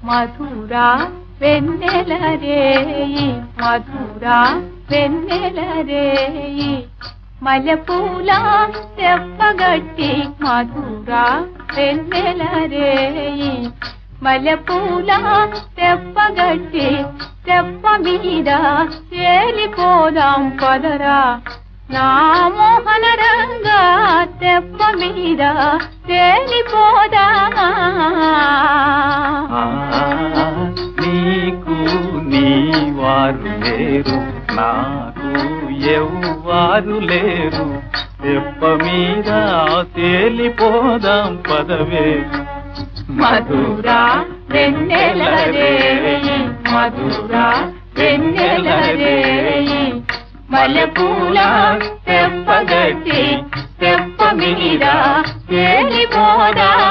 మధురా వెన్నెల రేయి మధురా వెన్నెల రేయి మల్లెపూల తెప్పగట్టి మధురా వెన్నెల రేయి మల్లెపూల తెప్పగట్టి తెప్ప మీద తేలిపోదాం పదరా నా మోహన రంగా తెప్ప మీద తేలిపోదా ఆ, నీకు నీ వారు లేరు నాకు ఎవ్వారు లేరు తెప్ప మీద తేలిపోదాం పదవే మధురా వెన్నెల రేయి మధురా వెన్నెల రేయి మల్లెపూల తెప్పగట్టి తెప్ప మీద తేలిపోదా